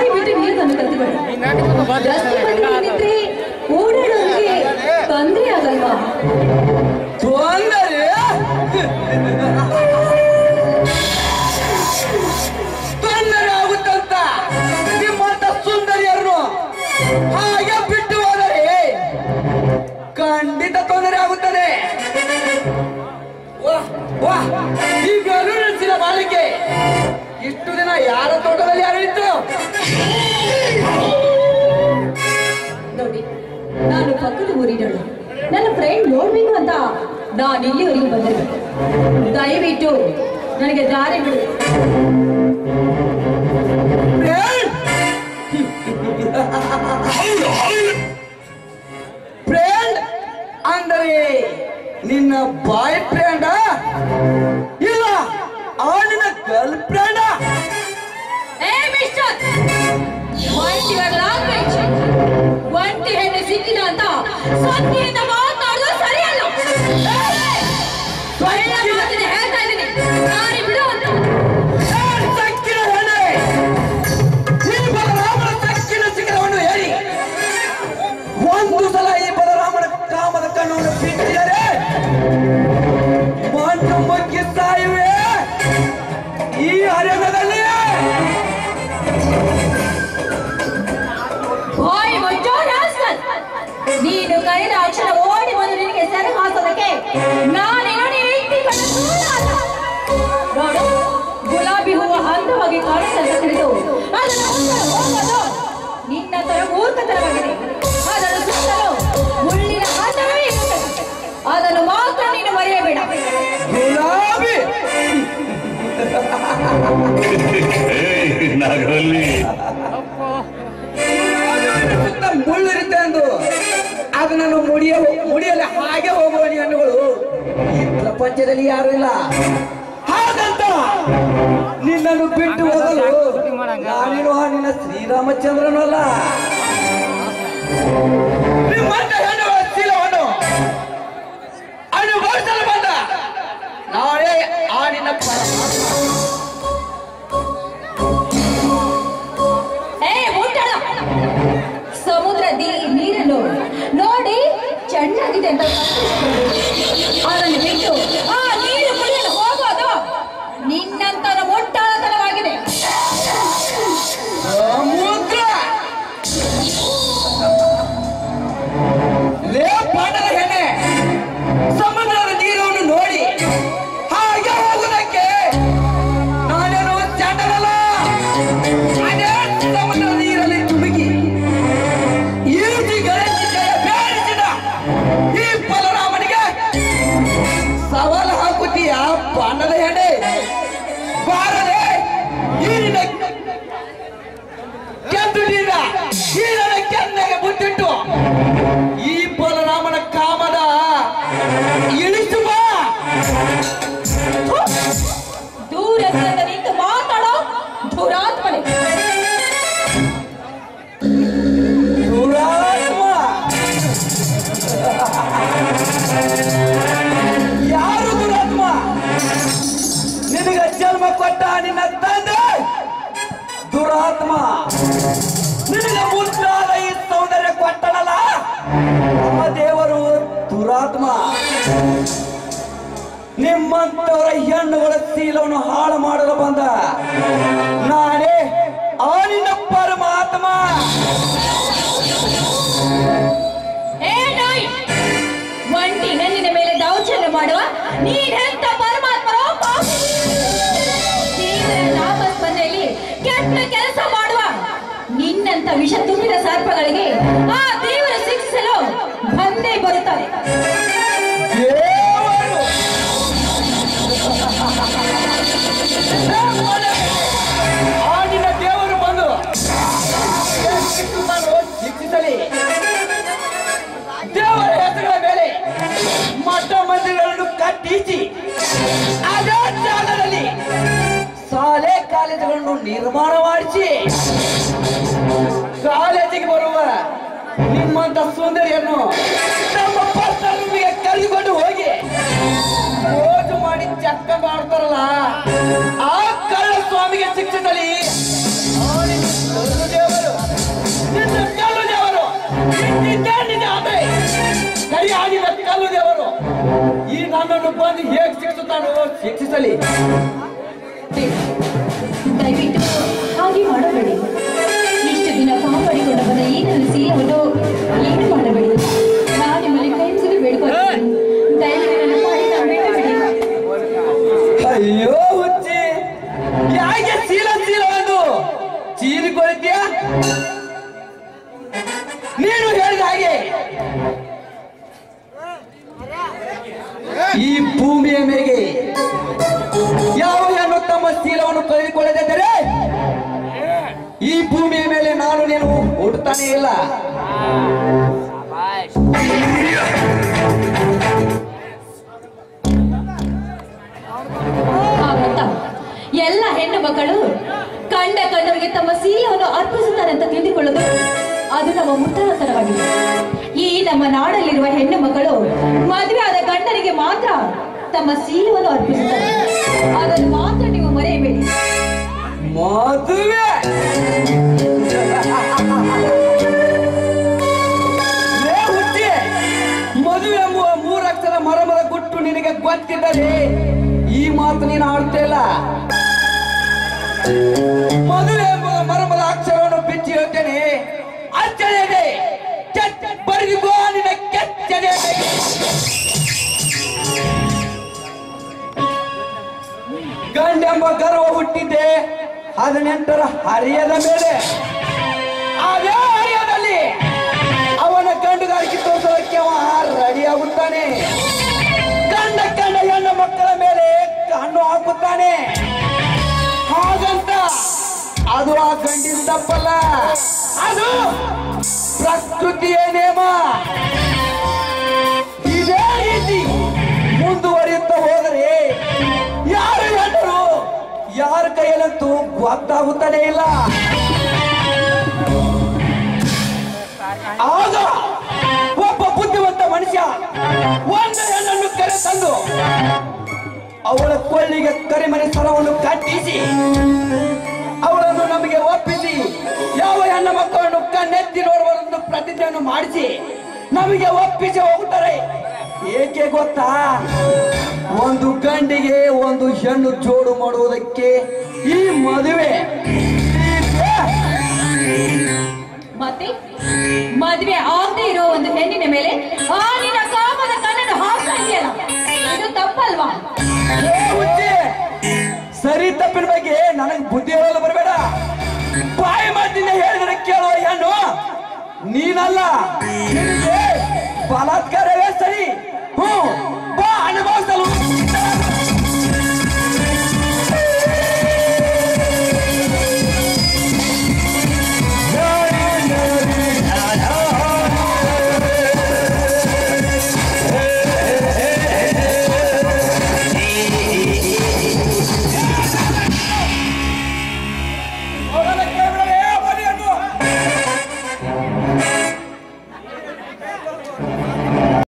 ಬಾಯಿ ಬಿಟ್ಟು ನೀರನ್ನು ಕಲ್ತ್ಬೇಡ ರಸ್ತೆ ಬದಿಗೆ ನಿಂತ್ರೆ ಓಡಾಡೋರಿಗೆ ತೊಂದರೆ ಆಗಲ್ವಾ ತೊಂದರೆ ತೊಂದರೆ ಆಗುತ್ತಂತ ನಿಮ್ಮಂತ ಸುಂದರಿಯರನ್ನು ಹಾಗೆ ಬಿಟ್ಟು ಹೋದರೆ ಖಂಡಿತ ತೊಂದರೆ ಆಗುತ್ತದೆ ವಾಹ್, ವಾಹ್, ಈ ಬೆರಳಿನ ಬಾಲಿಕೆ ಇಷ್ಟು ದಿನ ಯಾರ ತೋಟದಲ್ಲಿ ಅರಳಿತ್ತು ನೋಡಿ ನಾನು ಪಕ್ಕದ ಊರಿನಳು ನನ್ನ ಫ್ರೆಂಡ್ ನೋಡ್ಬೇಕು ಅಂತ ನಾನು ಇಲ್ಲಿವರೆಗೂ ಬಂದಿದ್ದೆ ದಯವಿಟ್ಟು ನನಗೆ ದಾರಿ ಬಿಡು ಫ್ರೆಂಡ್ ಅಂದರೆ ನಿನ್ನ ಬಾಯ್ ಫ್ರೆಂಡ ಇಲ್ಲ ಆ ನಿನ್ನ ಗರ್ಲ್ ಫ್ರೆಂಡ ಏ ಮಿಸ್ಟರ್ ವಾಟ್ ಯುವರ್ ಲ್ಯಾಂಗ್ವೇಜ್ ಒಂಟಿ ಹೆಣ್ಣು ಸಿಕ್ಕಿದ ಅಂತ ಸೊಕ್ಕಿನಿಂದ ಮಾತಾಡೋದು ಸರಿಯಲ್ಲ ಒಳ್ಳೆ ಮಾತಿನ ಹೇಳ್ತಾ ಇದ್ದೀನಿ ದಾರಿ ಬಿಡು ಅಂತ ಸಕ್ಕಿನ ಹೆಣ್ಣೆ ಈ ಬಲರಾಮನ ಸಕ್ಕಿನ ಶಿಖರವನ್ನು ಹೇಳಿ ಒಂದು ಸಲ ಈ ಬಲರಾಮನ ಕಾಮದ ಕಣ್ಣನ್ನು ಬಿಟ್ಟಿದರೆ ಮಣ್ಣು ಮುಗ್ಗಿ ಸಾಯುವೆ ಈ ಅರಣ್ಯದಲ್ಲಿ ಬಾಯ್ ಮುಚ್ಚೋ ರಾಸ್ಕಲ್ ನೀನು ಕರೆದ ಅಕ್ಷರ ಓಡಿ ಬಂದು ನಿನಗೆ ಸೆರೆ ಹಾಕೋದಕ್ಕೆ ನಾನೇನು ನಿನ್ನ ದೂರ ಅಲ್ಲ. ನೋಡು ಗುಲಾಬಿ ಹೂವು ಹಂತವಾಗಿ ಕಾಣಿಸಲು ತಿಳಿದು ಅದನ್ನು ಮುಂದೆ ಹೋಗೋದು ನಿನ್ನ ತರ ಮೂರ್ಖತನವಾಗಿದೆ ಅದನ್ನು ಸುತ್ತಲೂ ಮುಳ್ಳಿನ ಹಂತವೇ ಇರುತ್ತದೆ ಅದನ್ನು ಮಾತ್ರ ನೀನು ಮರೆಯಬೇಡ ಗುಲಾಬಿ ನಾಗರಲ್ಲಿ ಸುತ್ತ ಮುಳ್ಳಿರುತ್ತೆ ಎಂದು ಅದನ್ನು ಮುಡಿಯ ಮುಡಿಯಲ್ಲಿ ಹಾಗೆ ಹೋಗುವ ಹೆಣ್ಣುಗಳು ಈ ಪ್ರಪಂಚದಲ್ಲಿ ಯಾರು ಇಲ್ಲ ಹಾಗಂತ ನಿನ್ನನ್ನು ಬಿಟ್ಟು ಹೋಗಲು ನಾನೇನು ಆ ನಿನ್ನ ಶ್ರೀರಾಮಚಂದ್ರನು ಅಲ್ಲ ನಿಮ್ಮಂತ ಹೆಣ್ಣುಗಳ ಶೀಲವನ್ನು ಅನುಭವಿಸಲು ಬಂದ ನಾಳೆ ಆ ನಿನ್ನ ಪರಮಾತ್ಮ ಏ ಮುಟ್ಟಳ ಸಮುದ್ರ ದಿ- ನೀರನ್ನು ನೋಡಿ ಚೆನ್ನಾಗಿದೆ ಅಂತ ಸಂತೋಷಪಡು. ಅದನ್ನು ಬಿಟ್ಟು ಆ ನೀರು ಕುಡಿಯಲು ಹೋಗೋದು ನಿನ್ನಂತರ ಮುಟ್ಟಾಳತನವಾಗಿದೆ ಸಮುದ್ರ ಲೇ ಪಾಂಡವ ಹೆಣ್ಣೆ ಸಮುದ್ರದ ನೀರನ್ನು ನೋಡಿ ಹಾಗೆ ಹೋಗುವುದಕ್ಕೆ ನಾನೇನು ಚಾಂಡನಲ್ಲ ಅದೇ ಸಮುದ್ರ ನೀರಲ್ಲಿ ತುಮುಕಿ ಈಟಿ ಗಣೇಶ ಜಯ ಬೇಡಿಸಿದ ಈ ಬಲರಾಮನಿಗೆ ಸವಾಲು ಹಾಕುತ್ತೀಯ ಪಾಂಡದ ಹೆಣ್ಣೆ ಬಾರದೆ ಈ ನಿನ್ನ ಕೆಂದು ನೀರ ನೀರನ ಕೆನ್ನೆಗೆ ಮುಟ್ಟಿಟ್ಟು ಈ ಬಲರಾಮನ ಕಾಮದ ಇಳಿಸು ಬಾ ದೂರದಿಂದ ನಿಂತು ಮಾತಾಡೋ ದುರಾತ್ಮನೆ ದುರಾತ್ಮ ಯಾರು ದುರಾತ್ಮ ನಿನಗೆ ಜನ್ಮ ಕೊಟ್ಟ ನಿನ್ನ ತಂದೆ ದುರಾತ್ಮ ನಿನಗೆ ಮುದ್ದಾದ ಈ ಸೌಂದರ್ಯ ಕೊಟ್ಟನಲ್ಲ ನಮ್ಮ ದೇವರು ದುರಾತ್ಮ ನಿಮ್ಮಂತವರ ಹೆಣ್ಣುಗಳ ಶೀಲವನ್ನು ಹಾಳು ಮಾಡಲು ಬಂದ ನಾನೇ ಆ ನಿನ್ನ ಪರಮಾತ್ಮ ಏ ನಾಯಿ ಒಂಟಿ ನನ್ನಿನ ಮೇಲೆ ದೌರ್ಜನ್ಯ ಮಾಡುವ ನೀನೆಂತ ಪರಮಾತ್ಮರೋ ಪಾಪಿ. ದೇವರ ನಾಮಸ್ಮರಣೆಯಲ್ಲಿ ಕೆಟ್ಟ ಕೆಲಸ ಮಾಡುವ ನಿನ್ನಂತ ವಿಷ ತುಂಬಿದ ಸರ್ಪಗಳಿಗೆ ಆ ದೇವರು ಶಿಕ್ಷಿಸಲು ಬಂದೇ ಬರುತ್ತಾರೆ ದೇವರು ಆ ನಿನ್ನ ದೇವರು ಬಂದು ಶಿಕ್ಷಿಸಲು ಶಿಕ್ಷಿಸಲಿ ದೇವರ ಹೆಸರುಗಳ ಮೇಲೆ ಮಠ ಮಂದಿರಗಳನ್ನು ಕಟ್ಟಿಸಿ ಅದೇ ಜಾಗದಲ್ಲಿ ಶಾಲೆ ಕಾಲೇಜುಗಳನ್ನು ನಿರ್ಮಾಣ ಮಾಡಿಸಿ ಕಾಲೇಜಿಗೆ ಬರುವ ನಿಮ್ಮಂತ ಸುಂದರಿಯನ್ನು ನಮ್ಮ ಪಟ್ಟಣಿಗೆ ಕರೆದುಕೊಂಡು ಹೋಗಿ ಮೋಜು ಮಾಡಿ ಚಕ್ಕ ಮಾಡ್ತಾರಲ್ಲ ಆ ಕಳ್ಳ ಸ್ವಾಮಿಗೆ ಶಿಕ್ಷಿಸಲಿ ಆ ನಿಮ್ಮ ದೊಡ್ಡ ದೇವರು ನನ್ನನ್ನು ಬಂದು ಹೇಗೆ ಶಿಕ್ಷಿಸ್ತಾನೋ ಶಿಕ್ಷಿಸಲಿ ದಯವಿಟ್ಟು ಹಾಗೆ ಮಾಡಬೇಡಿ ಇಷ್ಟು ದಿನ ಕಾಪಾಡಿಕೊಂಡು ಬಂದ ಈ ನನ್ನ ಸೀರೆಯನ್ನು ಏನು ಮಾಡಬೇಡಿ ನಾನು ನಿಮ್ಮಲ್ಲಿ ಕೈ ಮುಗಿದು ಬೇಡ್ಕೊಳ್ತೀನಿ ದಯವಿಟ್ಟು ನನ್ನ ಪಾಡಿನ ಬಿಟ್ಟು ಬಿಡಿ ಅಯ್ಯೋ ಹುಚ್ಚಿ ಯಾಕೆ ಚೀಲ ಚೀಲ ಒಂದು ಚೀರಿಕೊಳ್ತೀಯ ನೀನು ಹೇಳಿದ ಹಾಗೆ ಈ ಭೂಮಿಯ ಮೇಲೆ ಯಾವ ಹೆಣ್ಣು ತಮ್ಮ ಚೀಲವನ್ನು ಕಳೆದುಕೊಳ್ಳದಿದ್ದರೆ ಈ ಭೂಮಿಯ ಮೇಲೆ ನಾನು ನೀನು ಹುಟ್ಟುತ್ತಾನೆ ಇಲ್ಲ ಹಾಗಂತ ಎಲ್ಲ ಹೆಣ್ಣು ಮಕ್ಕಳು ಕಂಡ ಕಂಡವರಿಗೆ ತಮ್ಮ ಸೀರೆಯನ್ನು ಅರ್ಪಿಸುತ್ತಾರೆ ಅಂತ ತಿಳಿದುಕೊಳ್ಳೋದು ಅದು ನಮ್ಮ ಮುತ್ತಲತನವಾಗಿದೆ ಈ ನಮ್ಮ ನಾಡಲ್ಲಿರುವ ಹೆಣ್ಣು ಮಕ್ಕಳು ಮದುವೆ ಆದ ಗಂಡನಿಗೆ ಮಾತ್ರ ತಮ್ಮ ಸೀರೆಯನ್ನು ಅರ್ಪಿಸುತ್ತಾರೆ ಅದನ್ನು ಮಾತ್ರ ನೀವು ಮರೆಯಬೇಡಿ ಮದುವೆ ಲೇ ಹುಚ್ಚಿ, ಮದುವೆ ಎಂಬುವ ಮೂರಕ್ಷರ ಮರಮದ ಗುಟ್ಟು ನಿನಗೆ ಗೊತ್ತಿದ್ದರೆ ಈ ಮಾತು ನೀನು ಆಡ್ತಾ ಇಲ್ಲ ಮದುವೆ ಎಂಬುವ ಮರಮದ ಅಕ್ಷರವನ್ನು ಬಿಚ್ಚಿ ಹೇಳ್ತೇನೆ ಅಚ್ಚನೆ ಇದೆ ಕೆಟ್ಟ ಬರೆದಿಗೋ ನಿನ್ನ ಕೆಚ್ಚನೆ ಇದೆ. ಗಂಡೆಂಬ ಗರ್ವ ಹುಟ್ಟಿದ್ದೆ ಹದಿನೆಂಟರ ಹರಿಯದ ಮೇಲೆ ಅದೇ ಹರಿಯದಲ್ಲಿ ಅವನ ಗಂಡುಗಾರಿಕೆ ತೋರಿಸೋದಕ್ಕೆ ಅವ ರೆಡಿ ಆಗುತ್ತಾನೆ ಗಂಡ ಕಂಡ ಹೆಣ್ಣು ಮಕ್ಕಳ ಮೇಲೆ ಕಣ್ಣು ಹಾಕುತ್ತಾನೆ ಹಾಗಂತ ಅದು ಆ ಗಂಡಿನ ತಪ್ಪಲ್ಲ ಅದು ಪ್ರಕೃತಿಯ ನಿಯಮ ಇದೇ ರೀತಿ ಮುಂದುವರಿಯುತ್ತಾ ಹೋದರೆ ಯಾರು ಹೆಣ್ಣರು ಯಾರ ಕೈಯಲ್ಲಂತೂ ಗೊತ್ತಾಗುತ್ತಾನೆ ಇಲ್ಲ ಆಗ ಒಬ್ಬ ಬುದ್ಧಿವಂತ ಮನುಷ್ಯ ಒಂದು ಹೆಣ್ಣನ್ನು ಕರೆ ತಂದು ಅವಳ ಕೊಳ್ಳಿಗೆ ಕರಿಮನೆ ಸರವನ್ನು ಕಟ್ಟಿಸಿ ಅವಳನ್ನು ನಮಗೆ ಒಪ್ಪಿಸಿ ಯಾವ ಹೆಣ್ಣು ಮಕ್ಕಳನ್ನು ಕಣ್ಣೆತ್ತಿ ನೋಡುವುದೊಂದು ಪ್ರತಿಜ್ಞೆಯನ್ನು ಮಾಡಿಸಿ ನಮಗೆ ಒಪ್ಪಿಸಿ ಹೋಗುತ್ತಾರೆ ಏಕೆ ಗೊತ್ತಾ ಒಂದು ಗಂಡಿಗೆ ಒಂದು ಹೆಣ್ಣು ಜೋಡು ಮಾಡುವುದಕ್ಕೆ ಈ ಮದುವೆ ಮತ್ತೆ ಮದುವೆ ಆಗದೆ ಇರೋ ಒಂದು ಹೆಣ್ಣಿನ ಮೇಲೆ ಆ ನಿನ್ನ ಕಾಮದ ಕಣ್ಣನ್ನು ಹಾಕ್ತಾ ಇದೆಯಲ್ಲ ಇದು ತಪ್ಪಲ್ವಾ ಏ ಹುಚ್ಚಿ, ಸರಿ ತಪ್ಪಿನ ಬಗ್ಗೆ ನನಗೆ ಬುದ್ಧಿ ಹೇಳಲು ಬರಬೇಡ ಬಾಯಿ ಮಾತಿನ ಹೇಳಿದ್ರೆ ಕೇಳುವ ಹೆಣ್ಣು ನೀನಲ್ಲ ನಿನಗೆ ಬಲಾತ್ಕಾರ